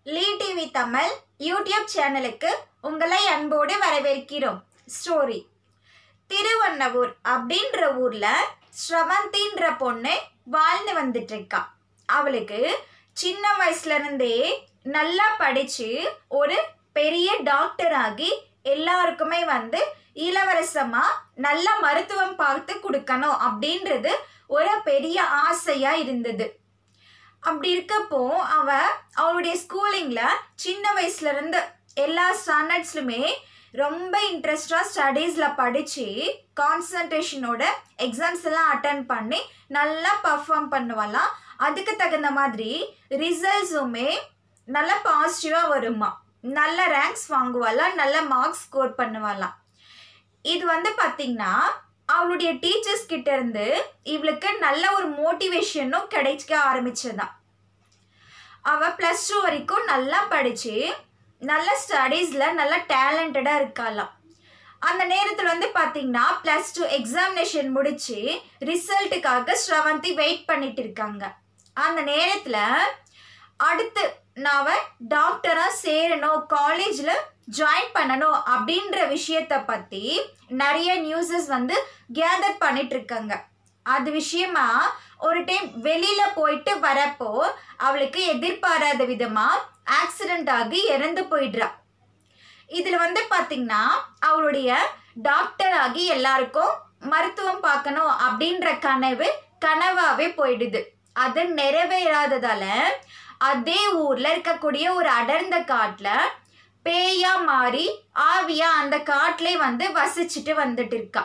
லீ TV Tamil YouTube சேனலுக்கு உங்களை அன்போடு வரவேற்கிறோம் ஸ்டோரி திருவண்ணவூர் அப்படின்ற ஊர்ல ஸ்ரவந்தின்ற பொண்ணு வாழ்ந்து வந்துட்டு இருக்கா அவளுக்கு சின்ன வயசுல இருந்தே நல்லா படிச்சு ஒரு பெரிய டாக்டர் ஆகி எல்லாருக்குமே வந்து இளவரசமா நல்ல மருத்துவம் பார்த்து கொடுக்கணும் அப்படின்றது ஒரு பெரிய ஆசையா இருந்தது அப்படி இருக்கப்போ அவ அவளுடைய ஸ்கூலிங்ல சின்ன வயசுல இருந்து எல்லா ஸ்டாண்டர்ட்ஸ்லுமே ரொம்ப இன்ட்ரெஸ்டாக ஸ்டடீஸில் படித்து கான்சன்ட்ரேஷனோட எக்ஸாம்ஸ் எல்லாம் அட்டன் பண்ணி நல்லா பர்ஃபார்ம் பண்ணுவாளாம் அதுக்கு தகுந்த மாதிரி ரிசல்ட்ஸுமே நல்லா பாசிட்டிவாக வருமா நல்ல ரேங்க்ஸ் வாங்குவாளாம் நல்ல மார்க்ஸ் ஸ்கோர் பண்ணுவாளாம் இது வந்து பார்த்திங்கன்னா அவளுடைய டீச்சர்ஸ் கிட்ட இருந்து இவளுக்கு நல்ல ஒரு மோட்டிவேஷனும் கிடைக்க ஆரம்பிச்சதான் அவ ப்ளஸ் டூ வரைக்கும் நல்லா படித்து நல்ல ஸ்டடீஸில் நல்லா டேலண்டடாக இருக்காளாம் அந்த நேரத்தில் வந்து பார்த்தீங்கன்னா ப்ளஸ் டூ எக்ஸாமினேஷன் முடித்து ரிசல்ட்டுக்காக ஸ்ரவந்தி வெயிட் பண்ணிட்டு இருக்காங்க அந்த நேரத்தில் அடுத்து நான் டாக்டராக சேரணும் காலேஜில் ஜாயின் பண்ணணும் அப்படின்ற விஷயத்தை பற்றி நிறைய நியூஸஸ் வந்து கேதர் பண்ணிட்டு இருக்காங்க அது விஷயமா ஒரு டைம் வெளியில போயிட்டு வரப்போ அவளுக்கு எதிர்பாராத விதமா ஆக்சிடென்ட் ஆகி இறந்து போயிடுறா இதுல வந்து பாத்தீங்கன்னா அவளுடைய டாக்டர் ஆகி எல்லாருக்கும் மருத்துவம் பார்க்கணும் அப்படின்ற கனவு கனவாவே போயிடுது அது நிறைவேறாததால அதே ஊர்ல இருக்கக்கூடிய ஒரு அடர்ந்த காட்டுல பேயா மாறி ஆவியா அந்த காட்டிலே வந்து வசிச்சுட்டு வந்துட்டு இருக்கா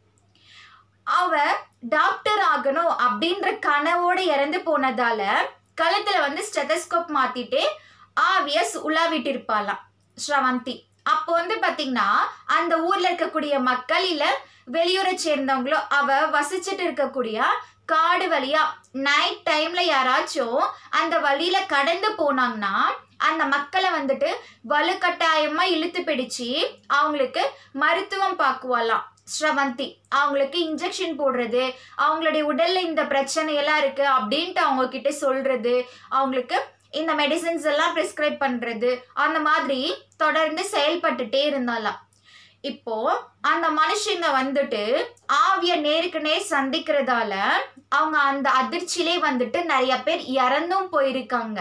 அவ டாக்டர் ஆகணும் அப்படின்ற கனவோடு இறந்து போனதால கழுத்துல வந்து ஸ்டெதஸ்கோப் மாத்திட்டு ஆவியஸ் உலாவிட்டு இருப்பாளாம் ஸ்ரவந்தி அப்போ வந்து பாத்தீங்கன்னா அந்த ஊர்ல இருக்கக்கூடிய மக்கள் இல்ல வெளியூரை சேர்ந்தவங்களோ அவ வசிச்சுட்டு இருக்கக்கூடிய காடு வழியா நைட் டைம்ல யாராச்சும் அந்த வழியில கடந்து போனாங்கன்னா அந்த மக்களை வந்துட்டு வலுக்கட்டாயமா இழுத்து பிடிச்சு அவங்களுக்கு மருத்துவம் பார்க்குவாளாம் ஸ்ரவந்தி அவங்களுக்கு இன்ஜெக்ஷன் போடுறது அவங்களுடைய உடல்ல இந்த பிரச்சனை எல்லாம் இருக்கு அப்படின்ட்டு அவங்க கிட்ட சொல்றது அவங்களுக்கு இந்த மெடிசின்ஸ் எல்லாம் ப்ரிஸ்கிரைப் பண்றது அந்த மாதிரி தொடர்ந்து செயல்பட்டுட்டே இருந்தாலாம் இப்போ அந்த மனுஷங்க வந்துட்டு ஆவிய நேருக்கு நேர் சந்திக்கிறதால அவங்க அந்த அதிர்ச்சியிலே வந்துட்டு நிறைய பேர் இறந்தும் போயிருக்காங்க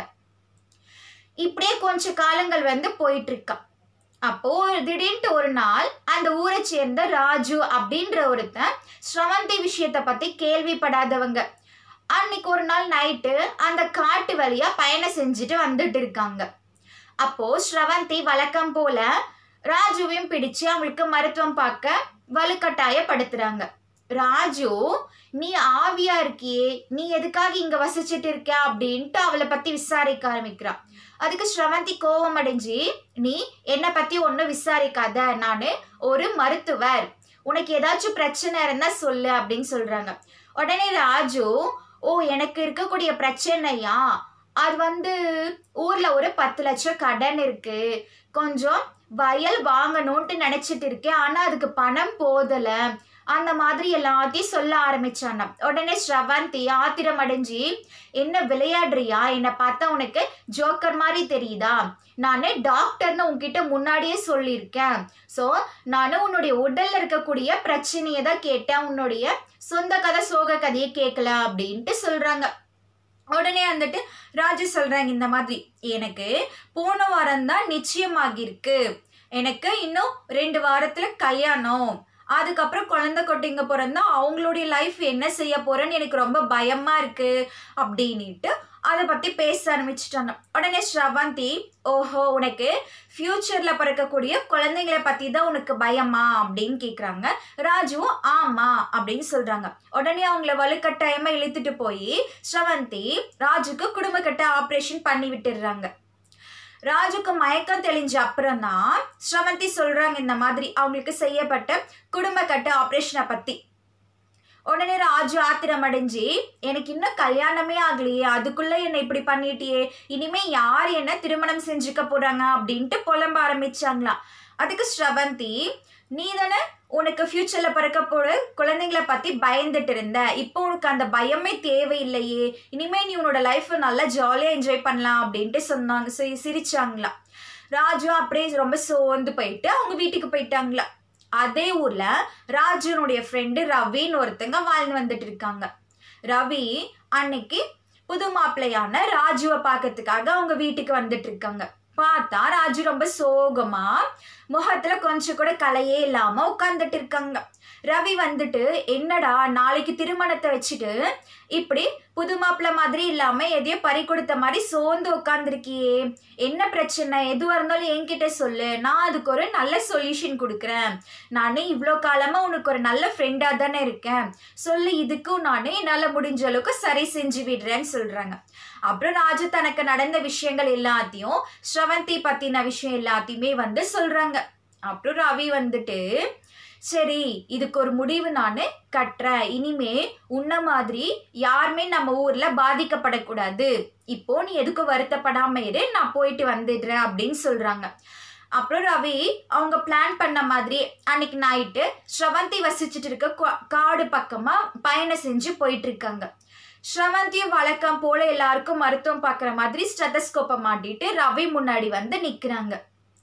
இப்படியே கொஞ்ச காலங்கள் வந்து போயிட்டு இருக்கா அப்போ திடீர்னு ஒரு நாள் அந்த ஊரை சேர்ந்த ராஜு அப்படின்ற ஒருத்தன் ஸ்ரவந்தி விஷயத்த பத்தி கேள்விப்படாதவங்க அன்னைக்கு ஒரு நாள் நைட்டு அந்த காட்டு வழியா பயணம் செஞ்சுட்டு வந்துட்டு இருக்காங்க அப்போ ஸ்ரவந்தி வழக்கம் போல ராஜுவையும் பிடிச்சு அவங்களுக்கு மருத்துவம் பார்க்க வலுக்கட்டாயப்படுத்துறாங்க ராஜு நீ ஆவியா இருக்கியே நீ எதுக்காக இங்க வசிச்சுட்டு இருக்க அப்படின்ட்டு அவளை பத்தி விசாரிக்க ஆரம்பிக்கிறான் அதுக்கு ஸ்ரவந்தி கோபம் அடைஞ்சு நீ என்னை பத்தி ஒன்றும் விசாரிக்காத நான் ஒரு மருத்துவர் உனக்கு ஏதாச்சும் பிரச்சனை இருந்தா சொல்லு அப்படின்னு சொல்றாங்க உடனே ராஜு ஓ எனக்கு இருக்கக்கூடிய பிரச்சனையா அது வந்து ஊர்ல ஒரு பத்து லட்சம் கடன் இருக்கு கொஞ்சம் வயல் வாங்கணும்ட்டு நினைச்சிட்டு இருக்கேன் ஆனா அதுக்கு பணம் போதல அந்த மாதிரி எல்லாத்தையும் சொல்ல ஆரம்பிச்சான உடனே ஸ்ரவந்தி ஆத்திரம் அடைஞ்சு என்ன விளையாடுறியா என்னை பார்த்தா உனக்கு ஜோக்கர் மாதிரி தெரியுதா நான் டாக்டர்னு உன்கிட்ட முன்னாடியே சொல்லியிருக்கேன் ஸோ நான் உன்னுடைய உடல்ல இருக்கக்கூடிய பிரச்சனையை தான் கேட்டேன் உன்னுடைய சொந்த கதை சோக கதையை கேட்கல அப்படின்ட்டு சொல்றாங்க உடனே வந்துட்டு ராஜு சொல்றாங்க இந்த மாதிரி எனக்கு போன வாரம் தான் நிச்சயமாகிருக்கு எனக்கு இன்னும் ரெண்டு வாரத்துல கல்யாணம் அதுக்கப்புறம் குழந்தை கொட்டிங்க பிறந்தா அவங்களுடைய லைஃப் என்ன செய்ய போறேன்னு எனக்கு ரொம்ப பயமா இருக்கு அப்படின்ட்டு அதை பத்தி பேச ஆரம்பிச்சிட்டாங்க உடனே ஸ்ரவந்தி ஓஹோ உனக்கு ஃபியூச்சர்ல பிறக்கக்கூடிய குழந்தைங்களை பத்தி தான் உனக்கு பயமா அப்படின்னு கேக்குறாங்க ராஜுவும் ஆமா அப்படின்னு சொல்றாங்க உடனே அவங்கள வலுக்கட்டாயமா இழுத்துட்டு போய் ஸ்ரவந்தி ராஜுக்கு குடும்ப கட்ட ஆப்ரேஷன் பண்ணி விட்டுடுறாங்க ராஜுக்கு மயக்கம் தெளிஞ்ச அப்புறம் தான் ஸ்ரவந்தி சொல்றாங்க இந்த மாதிரி அவங்களுக்கு செய்யப்பட்ட குடும்ப கட்ட ஆப்ரேஷனை பத்தி உடனே ராஜு ஆத்திரம் அடைஞ்சு எனக்கு இன்னும் கல்யாணமே ஆகலையே அதுக்குள்ள என்னை இப்படி பண்ணிட்டியே இனிமே யார் என்ன திருமணம் செஞ்சுக்க போறாங்க அப்படின்ட்டு புலம்ப ஆரம்பிச்சாங்களாம் அதுக்கு ஸ்ரவந்தி நீ தானே உனக்கு ஃப்யூச்சரில் பிறக்க போகிற குழந்தைங்கள பற்றி பயந்துட்டு இருந்த இப்போ உனக்கு அந்த பயமே தேவையில்லையே இனிமே நீ உன்னோட லைஃப்பை நல்லா ஜாலியாக என்ஜாய் பண்ணலாம் அப்படின்ட்டு சொன்னாங்க சி- சிரிச்சாங்களாம் ராஜு அப்படியே ரொம்ப சோர்ந்து போயிட்டு அவங்க வீட்டுக்கு போயிட்டாங்களா அதே ஊர்ல ராஜுனுடைய ஃப்ரெண்டு ரவின்னு ஒருத்தங்க வாழ்ந்து வந்துட்டு இருக்காங்க ரவி அன்னைக்கு புது மாப்பிள்ளையான ராஜுவை பார்க்கறதுக்காக அவங்க வீட்டுக்கு வந்துட்டு இருக்காங்க பார்த்தா ராஜு ரொம்ப சோகமா முகத்துல கொஞ்சம் கூட கலையே இல்லாம உட்காந்துட்டு இருக்காங்க ரவி வந்துட்டு என்னடா நாளைக்கு திருமணத்தை வச்சுட்டு இப்படி புது மாப்பிள்ளை மாதிரி இல்லாம எதையோ பறி கொடுத்த மாதிரி சோர்ந்து உட்காந்துருக்கியே என்ன பிரச்சனை எதுவாக இருந்தாலும் என்கிட்ட சொல்லு நான் அதுக்கு ஒரு நல்ல சொல்யூஷன் கொடுக்குறேன் நான் இவ்வளோ காலமாக உனக்கு ஒரு நல்ல ஃப்ரெண்டாக தானே இருக்கேன் சொல்லு இதுக்கும் நான் என்னால் முடிஞ்ச அளவுக்கு சரி செஞ்சு விடுறேன்னு சொல்கிறாங்க அப்புறம் ராஜு தனக்கு நடந்த விஷயங்கள் எல்லாத்தையும் ஸ்ரவந்தி பற்றின விஷயம் எல்லாத்தையுமே வந்து சொல்கிறாங்க அப்புறம் ரவி வந்துட்டு சரி இதுக்கு ஒரு முடிவு நான் கட்டுறேன் இனிமே உன்ன மாதிரி யாருமே நம்ம ஊர்ல பாதிக்கப்படக்கூடாது இப்போ நீ எதுக்கும் வருத்தப்படாம இரு நான் போயிட்டு வந்துடுறேன் அப்படின்னு சொல்றாங்க அப்புறம் ரவி அவங்க பிளான் பண்ண மாதிரி அன்னைக்கு நைட்டு ஸ்ரவந்தி வசிச்சுட்டு இருக்க கா- காடு பக்கமா பயணம் செஞ்சு போயிட்டு இருக்காங்க ஸ்ரவந்தியும் வழக்கம் போல எல்லாருக்கும் மருத்துவம் பார்க்குற மாதிரி ஸ்டெதஸ்கோப்பை மாட்டிட்டு ரவி முன்னாடி வந்து நிக்கிறாங்க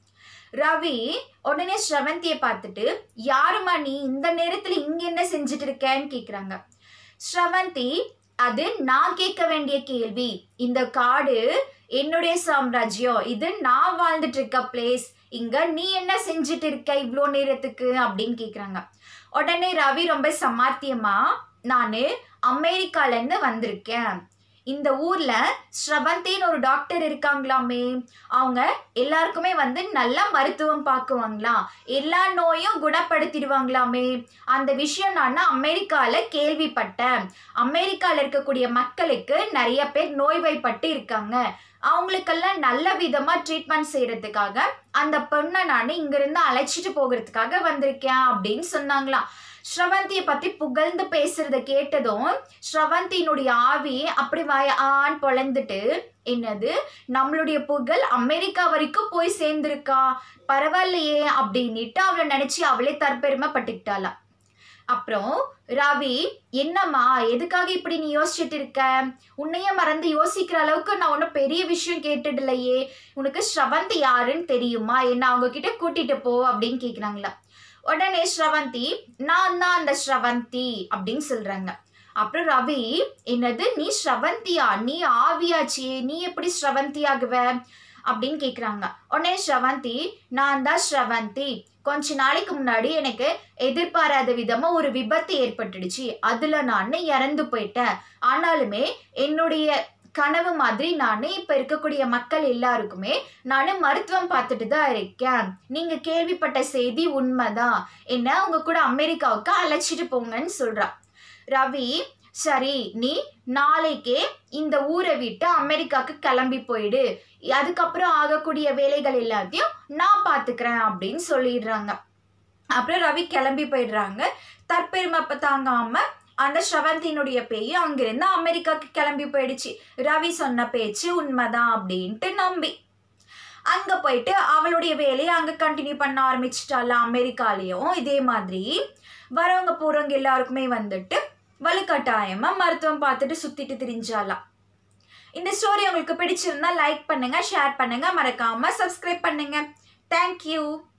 ரவி உடனே ஸ்ரவந்தியை பார்த்துட்டு யாரும்மா நீ இந்த நேரத்துல இங்க என்ன செஞ்சுட்டு இருக்கேன்னு கேக்குறாங்க ஸ்ரவந்தி அது நான் கேட்க வேண்டிய கேள்வி இந்த காடு என்னுடைய சாம்ராஜ்யம் இது நான் வாழ்ந்துட்டு இருக்க பிளேஸ் இங்க நீ என்ன செஞ்சுட்டு இருக்க இவ்வளோ நேரத்துக்கு அப்படின்னு கேக்குறாங்க உடனே ரவி ரொம்ப சமாத்தியமா நான் அமெரிக்காலேருந்து வந்திருக்கேன் இந்த ஊர்ல ஸ்ரவந்தின்னு ஒரு டாக்டர் இருக்காங்களாமே அவங்க எல்லாருக்குமே வந்து நல்லா மருத்துவம் பார்க்குவாங்களாம் எல்லா நோயும் குணப்படுத்திடுவாங்களாமே அந்த விஷயம் நான் அமெரிக்காவில் கேள்விப்பட்டேன் அமெரிக்காவில் இருக்கக்கூடிய மக்களுக்கு நிறைய பேர் நோய்வாய்ப்பட்டு இருக்காங்க அவங்களுக்கெல்லாம் நல்ல விதமாக ட்ரீட்மெண்ட் செய்கிறதுக்காக அந்த பொண்ணை நான் இங்கிருந்து அழைச்சிட்டு போகிறதுக்காக வந்திருக்கேன் அப்படின்னு சொன்னாங்களாம் ஸ்ரவந்தியை பற்றி புகழ்ந்து பேசுறத கேட்டதும் ஸ்ரவந்தியினுடைய ஆவி அப்படி வாய ஆன் பொழந்துட்டு என்னது நம்மளுடைய புகழ் அமெரிக்கா வரைக்கும் போய் சேர்ந்திருக்கா பரவாயில்லையே அப்படின்னுட்டு அவளை நினைச்சு அவளே தற்பெருமைப்பட்டுக்கிட்டாளாம் அப்புறம் ரவி என்னம்மா எதுக்காக இப்படி நீ யோசிச்சுட்டு இருக்க உன்னையே மறந்து யோசிக்கிற அளவுக்கு நான் ஒன்றும் பெரிய விஷயம் கேட்டுடலையே உனக்கு ஸ்ரவந்தி யாருன்னு தெரியுமா என்ன அவங்க கிட்ட கூட்டிட்டு போ அப்படின்னு கேக்குறாங்களா உடனே ஸ்ரவந்தி நான் தான் அந்த ஸ்ரவந்தி அப்படின்னு சொல்றாங்க அப்புறம் ரவி என்னது நீ ஸ்ரவந்தியா நீ ஆவியாச்சியே நீ எப்படி ஸ்ரவந்தி ஆகுவ அப்படின்னு கேக்குறாங்க உடனே ஸ்ரவந்தி நான் தான் ஸ்ரவந்தி கொஞ்ச நாளைக்கு முன்னாடி எனக்கு எதிர்பாராத விதமா ஒரு விபத்து ஏற்பட்டுடுச்சு அதுல நான் இறந்து போயிட்டேன் ஆனாலுமே என்னுடைய கனவு மாதிரி நான் இப்ப இருக்கக்கூடிய மக்கள் எல்லாருக்குமே நான் மருத்துவம் பார்த்துட்டு தான் இருக்கேன் நீங்க கேள்விப்பட்ட செய்தி உண்மைதான் என்ன உங்க கூட அமெரிக்காவுக்கு அழைச்சிட்டு போங்கன்னு சொல்றா ரவி சரி நீ நாளைக்கே இந்த ஊரை விட்டு அமெரிக்காவுக்கு கிளம்பி போயிடு அதுக்கப்புறம் ஆகக்கூடிய வேலைகள் எல்லாத்தையும் நான் பார்த்துக்கிறேன் அப்படின்னு சொல்லிடுறாங்க அப்புறம் ரவி கிளம்பி போயிடுறாங்க தற்பெருமை தாங்காம அந்த ஸ்ரவந்தினுடைய பேய் அங்கிருந்து அமெரிக்காவுக்கு கிளம்பி போயிடுச்சு ரவி சொன்ன பேச்சு உண்மைதான் அப்படின்ட்டு நம்பி அங்க போயிட்டு அவளுடைய வேலையை அங்க கண்டினியூ பண்ண ஆரம்பிச்சிட்டால அமெரிக்காலேயும் இதே மாதிரி வரவங்க போறவங்க எல்லாருக்குமே வந்துட்டு வலுக்கட்டாயமா மருத்துவம் பார்த்துட்டு சுத்திட்டு திரிஞ்சாலாம் இந்த ஸ்டோரி உங்களுக்கு பிடிச்சிருந்தா லைக் பண்ணுங்க ஷேர் பண்ணுங்க மறக்காம சப்ஸ்கிரைப் பண்ணுங்க தேங்க்யூ